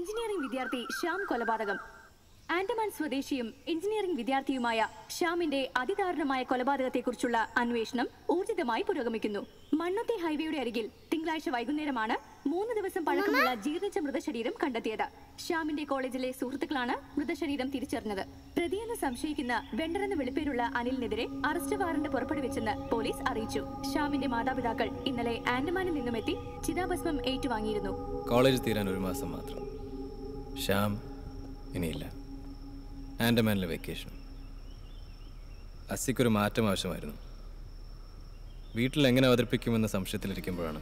Engineering വിദ്യാർത്ഥി ശ്യാം കൊലപാതകം ആൻഡമാൻ സ്വദേശിയും എഞ്ചിനീയറിംഗ് വിദ്യാർത്ഥിയുമായ ശ്യാമിന്റെ അതിദാരുണമായ കൊലപാതകത്തെക്കുറിച്ചുള്ള അന്വേഷണം ഊർജിതമായി പുരോഗമിക്കുന്നു മണ്ണുത്തി ഹൈവേയുടെ അരികിൽ തിങ്കളാഴ്ച വൈകുന്നേരമാണ് മൂന്ന് ദിവസം പഴക്കമുള്ള ജീർണിച്ച മൃതശരീരം കണ്ടെത്തിയത് ശ്യാമിന്റെ കോളേജിലെ സുഹൃത്തുക്കളാണ് മൃതശരീരം തിരിച്ചറിഞ്ഞത് പ്രതിയെന്ന് സംശയിക്കുന്ന വെണ്ടറെന്ന് വെളിപ്പേരുള്ള അനിലിനെതിരെ അറസ്റ്റ് വാറണ്ട് പുറപ്പെടുവിച്ചെന്ന് പോലീസ് അറിയിച്ചു ശ്യാമിന്റെ മാതാപിതാക്കൾ ഇന്നലെ ആൻഡമാനിൽ നിന്നുമെത്തി ചിതാഭസ്മം ഏറ്റുവാങ്ങിയിരുന്നു കോളേജ് തീരാൻ ഒരു മാസം മാത്രം ശ്യാം ഇനിയില്ല ആൻഡമാനിലെ വെക്കേഷൻ അസിക്കൊരു മാറ്റം ആവശ്യമായിരുന്നു വീട്ടിൽ എങ്ങനെ അവതരിപ്പിക്കുമെന്ന സംശയത്തിലിരിക്കുമ്പോഴാണ്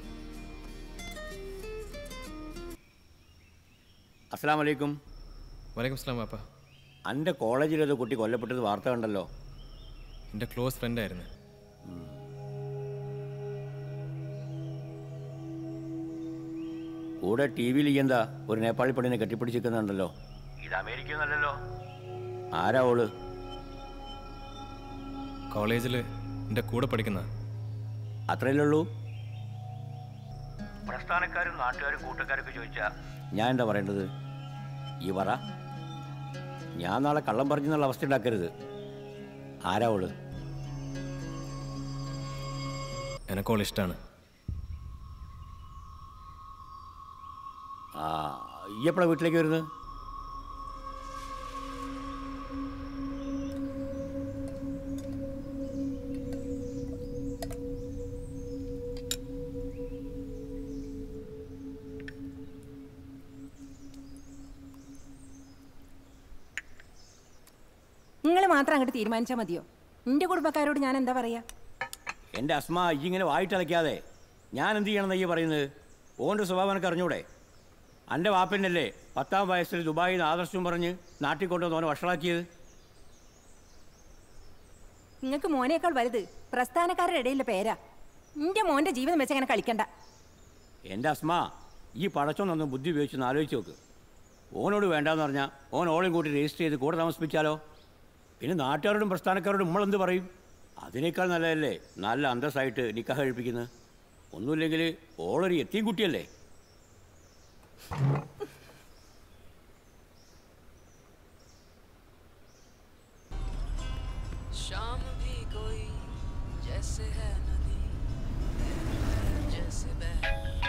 അസ്സാം വലൈക്കും വലൈക്കും സ്ലാം പാപ്പ എൻ്റെ കോളേജിലൊരു കുട്ടി കൊല്ലപ്പെട്ടത് വാർത്ത കണ്ടല്ലോ എൻ്റെ ക്ലോസ് ഫ്രണ്ടായിരുന്നു കൂടെ ടി വിയിൽ എന്താ ഒരു നേപ്പാളി പെണ്ണിനെ കെട്ടിപ്പിടിച്ചിരിക്കുന്നുണ്ടല്ലോ ഇത് അമേരിക്ക നല്ലല്ലോ ആരാ ഓള് കോളേജിൽ എൻ്റെ കൂടെ പഠിക്കുന്ന അത്രയല്ലേ ഉള്ളൂ പ്രസ്ഥാനക്കാരും നാട്ടുകാരും കൂട്ടക്കാരൊക്കെ ചോദിച്ചാ ഞാൻ എന്താ പറയേണ്ടത് ഈ പറ ഞാൻ നാളെ കള്ളം പറഞ്ഞെന്നുള്ള അവസ്ഥ ഉണ്ടാക്കരുത് ആരാ ഓള് എനക്കോൾ ഇഷ്ടമാണ് ആ ഈ എപ്പോഴാണ് വീട്ടിലേക്ക് വരുന്നത് നിങ്ങൾ മാത്രം അങ്ങോട്ട് തീരുമാനിച്ചാൽ മതിയോ നിന്റെ കുടുംബക്കാരോട് ഞാൻ എന്താ പറയാ എൻ്റെ അസ്മ ഈ ഇങ്ങനെ വായിട്ടലയ്ക്കാതെ ഞാൻ എന്ത് ചെയ്യണമെന്ന് ഈ പറയുന്നത് ഓൻ്റെ സ്വഭാവം എനിക്ക് അറിഞ്ഞൂടെ എൻ്റെ വാപ്പനല്ലേ പത്താം വയസ്സിൽ ദുബായിൽ നിന്ന് ആദർശം പറഞ്ഞ് നാട്ടിൽ കൊണ്ടുവന്ന് ഓനെ വഷളാക്കിയത് നിങ്ങൾക്ക് മോനേക്കാൾ വലുത് പ്രസ്ഥാനക്കാരുടെ ഇടയിലെ പേരാ നിന്റെ മോന്റെ ജീവിതം വെച്ച് അങ്ങനെ കളിക്കണ്ട എൻ്റെ അസ്മ ഈ പടച്ചോന്നൊന്ന് ബുദ്ധി ഉപയോഗിച്ചൊന്ന് ആലോചിച്ച് നോക്ക് ഓനോട് വേണ്ടാന്ന് പറഞ്ഞാൽ ഓൻ ഓളെയും കൂട്ടി രജിസ്റ്റർ ചെയ്ത് കൂടെ താമസിപ്പിച്ചാലോ പിന്നെ നാട്ടുകാരോടും പ്രസ്ഥാനക്കാരോടും നമ്മളെന്ത് പറയും അതിനേക്കാൾ നല്ലതല്ലേ നല്ല അന്തസ്സായിട്ട് നിക്കാഹ് കഴിപ്പിക്കുന്നത് ഒന്നുമില്ലെങ്കിൽ ഓളൊരു എത്തിയും കുട്ടിയല്ലേ शाम भी कोई जैसे है नदी जैसे बह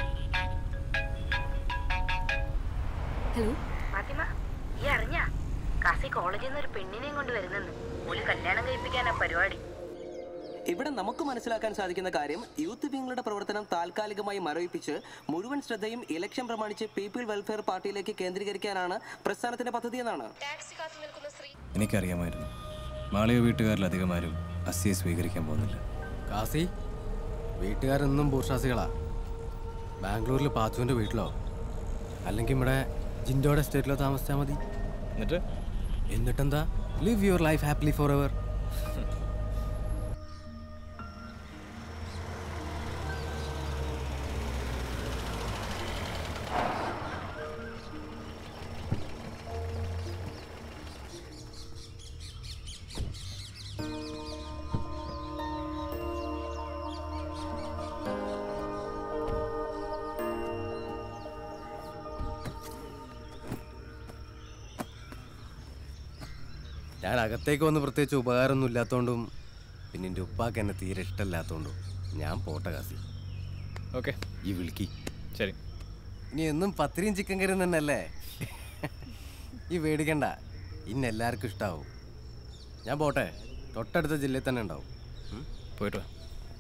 ഹലോ ഫാത്തിമ ഈ അറിഞ്ഞ കാസി കോളേജിൽ നിന്ന് ഒരു പെണ്ണിനെയും കൊണ്ട് വരുന്നെന്ന് ഒരു കല്യാണം കഴിപ്പിക്കാനാ പരിപാടി ഇവിടെ നമുക്ക് മനസ്സിലാക്കാൻ സാധിക്കുന്ന കാര്യം യൂത്ത് വിങ്ങളുടെ പ്രവർത്തനം താൽക്കാലികമായി മരവിപ്പിച്ച് മുഴുവൻ ശ്രദ്ധയും ഇലക്ഷൻ പ്രമാണിച്ച് പീപ്പിൾ വെൽഫെയർ പാർട്ടിയിലേക്ക് കേന്ദ്രീകരിക്കാനാണ് പ്രസ്ഥാനത്തിന്റെ പദ്ധതി എന്നാണ് എനിക്കറിയാമായിരുന്നു മാളിക വീട്ടുകാരിലധികമാരും അസിയെ സ്വീകരിക്കാൻ പോകുന്നില്ല കാസി വീട്ടുകാരെന്നും ബൂർഷാസികളാ ബാംഗ്ലൂരിൽ പാച്ചുവിൻ്റെ വീട്ടിലോ അല്ലെങ്കിൽ ഇവിടെ ജിൻഡോയുടെ എസ്റ്റേറ്റിലോ താമസിച്ചാൽ മതി എന്നിട്ട് എന്നിട്ടെന്താ live your life happily for ever ഞാൻ അകത്തേക്ക് വന്ന് പ്രത്യേകിച്ച് ഉപകാരമൊന്നും ഇല്ലാത്തതുകൊണ്ടും പിന്നെ എൻ്റെ ഉപ്പാക്ക് എന്നെ തീരെ ഇഷ്ടമില്ലാത്തതുകൊണ്ടും ഞാൻ പോട്ടെ കാസി ഓക്കെ ഈ വിളിക്കി ശരി ഇനി എന്നും പത്തിരിയും ചിക്കൻ കറിയും തന്നെയല്ലേ ഈ പേടിക്കണ്ട ഇന്ന് എല്ലാവർക്കും ഇഷ്ടാവും ഞാൻ പോട്ടെ തൊട്ടടുത്ത ജില്ലയിൽ തന്നെ ഉണ്ടാവും ഉം? പോയിട്ട് വാ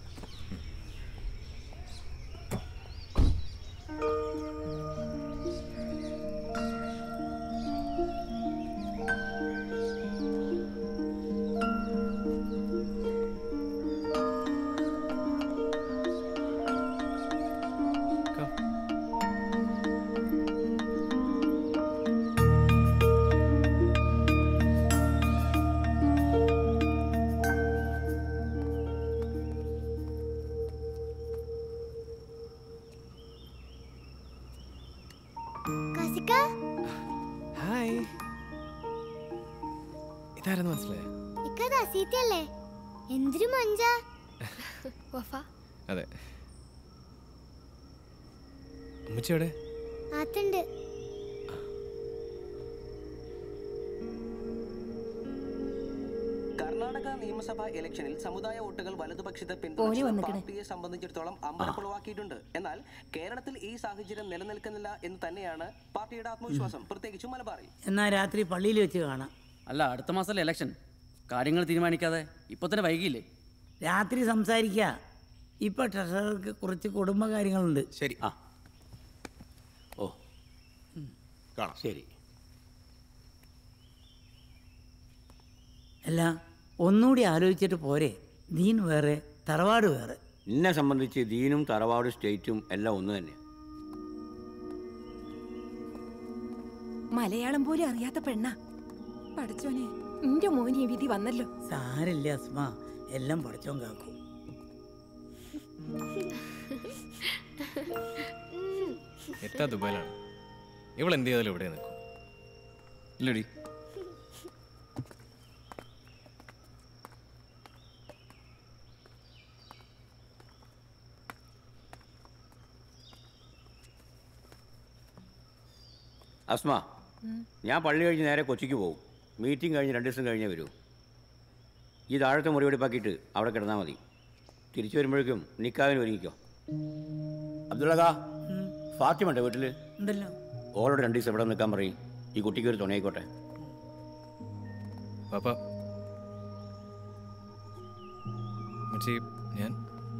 കാസിക്ക ഹായ് ഇതാരെന്ന് മനസ്സിലായോ ഇക്കത് അസീത്തല്ലേ എന്തൊരു മഞ്ച വഫ അതെ ഉമ്മച്ചി എവിടെ ആത്തുണ്ട് കർണാടക നിയമസഭാ ഇലക്ഷനിൽ സമുദായ വോട്ടുകൾ വലതുപക്ഷത്തെ ഓല് പിന്തുണച്ചത് വന്നിക്കണ്. പാർട്ടിയെ സംബന്ധിച്ചിടത്തോളം അമ്പരപ്പുളവാക്കിയിട്ടുണ്ട് എന്നാൽ കേരളത്തിൽ ഈ സാഹചര്യം നിലനിൽക്കുന്നില്ല എന്ന് തന്നെയാണ് പാർട്ടിയുടെ ആത്മവിശ്വാസം പ്രത്യേകിച്ചും മലബാറിൽ എന്നാ രാത്രി പള്ളിയിൽ വെച്ച് കാണാം അല്ല അടുത്ത മാസമല്ലേ ഇലക്ഷൻ കാര്യങ്ങൾ തീരുമാനിക്കാതെ ഇപ്പൊ തന്നെ വൈകിയില്ലേ രാത്രി സംസാരിക്കുക ഇപ്പൊ ട്രഷറർക്ക് കുറച്ച് കുടുംബകാര്യങ്ങളുണ്ട് ശരി ആ ഓ കാണാം ശരി അല്ല ഒന്നുകൂടി ആലോചിച്ചിട്ട് പോരെ ദീൻ വേറെ തറവാട് വേറെ എന്നെ സംബന്ധിച്ച് ദീനും തറവാട് സ്റ്റേറ്റും എല്ലാം ഒന്ന് തന്നെ മലയാളം പോലും അറിയാത്ത പെണ്ണ പഠിച്ചോനെ എന്റെ മോന് ഈ വിധി വന്നല്ലോ സാരില്ല അസ്മ എല്ലാം പഠിച്ചോൻ കാക്കും എത്താ ദുബായിലാണ് ഇവൾ എന്ത് ചെയ്താലും ഇവിടെ നിൽക്കും ഇല്ലടി അസ്മ ഞാൻ പള്ളി കഴിഞ്ഞ് നേരെ കൊച്ചിക്ക് പോകും മീറ്റിംഗ് കഴിഞ്ഞ് രണ്ട് ദിവസം കഴിഞ്ഞേ വരൂ ഈ താഴത്തെ മുറി വെടിപ്പാക്കിയിട്ട് അവിടെ കിടന്നാൽ മതി തിരിച്ചു വരുമ്പോഴേക്കും നിക്കാവിന് ഒരുങ്ങിക്കോ അബ്ദുള്ളകാ ഫാത്തിമ ഉണ്ടോ വീട്ടിൽ ഉണ്ടല്ലോ ഓളോട് രണ്ട് ദിവസം ഇവിടെ നിൽക്കാൻ പറയും ഈ കുട്ടിക്ക് ഒരു തുണയായിക്കോട്ടെ പാപ്പ മച്ചി ഞാൻ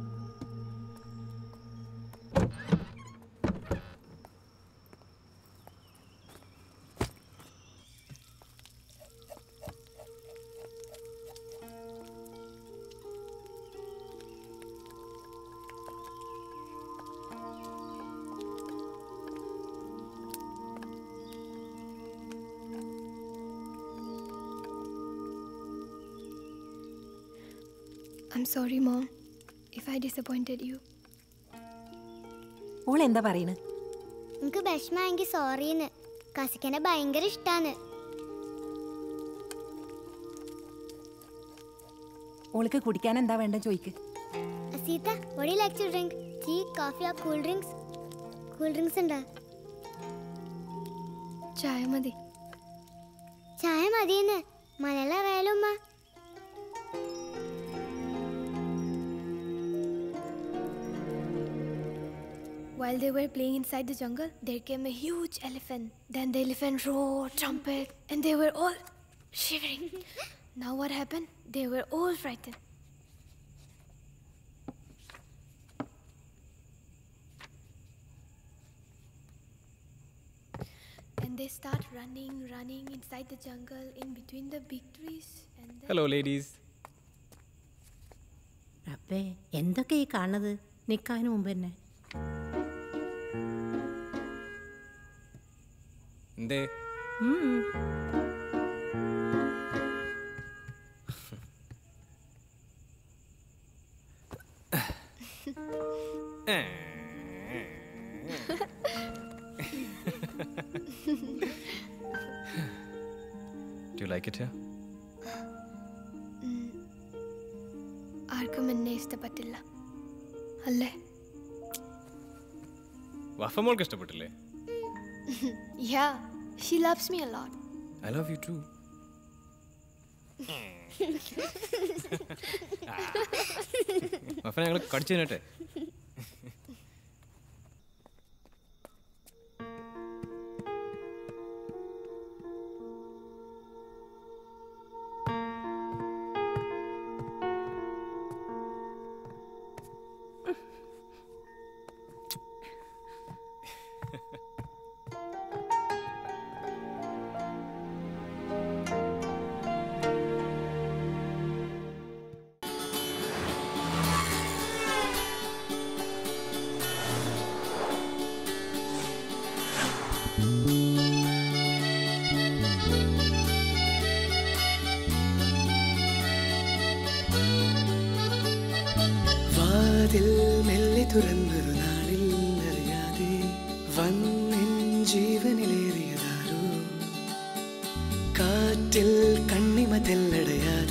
I'm sorry, Mom, if I disappointed you. ഓൾ എന്താ പറയണ് എനിക്ക് വിഷമായെങ്കിൽ സോറിന്ന് കസിക്കനെ ഭയങ്കര ഇഷ്ടാണ് ഓൾക്ക് കുടിക്കാൻ എന്താ വേണ്ട ചോയ്ക്ക് അസീത വടി like to drink tea coffee ആ കൂൾ ഡ്രിങ്ക്സ് കൂൾ ഡ്രിങ്ക്സ് ഉണ്ടാ ചായ മതി ചായ മതിയെന്ന് മലയാളം അറിയാലോ ഉമ്മ While they were playing inside the jungle, there came a huge elephant. Then the elephant roared, trumpet, and they were all shivering. now what happened? They were all frightened. And they start running, running inside the jungle in between the big trees. And then hello ladies അപ്പേ എന്തൊക്കെ ഈ കാണുന്നത് നിൽക്കാനും മുമ്പ് തന്നെ എന്തേ ഉം. Do like it ആർക്കും എന്നെ ഇഷ്ടപ്പെട്ടില്ല അല്ലേ വഫമോൾക്ക് ഇഷ്ടപ്പെട്ടില്ലേ yeah she loves me a lot I love you too Wafa ഞങ്ങൾ കടിച്ചു തിന്നട്ടെ വാതിൽ മെല്ലെ തുറന്നൊരു നാളിൽ അറിയാതെ വന്നിൻ ജീവനിലേറിയതാരോ കാറ്റിൽ കണ്ണിമ തെല്ലടയാതെ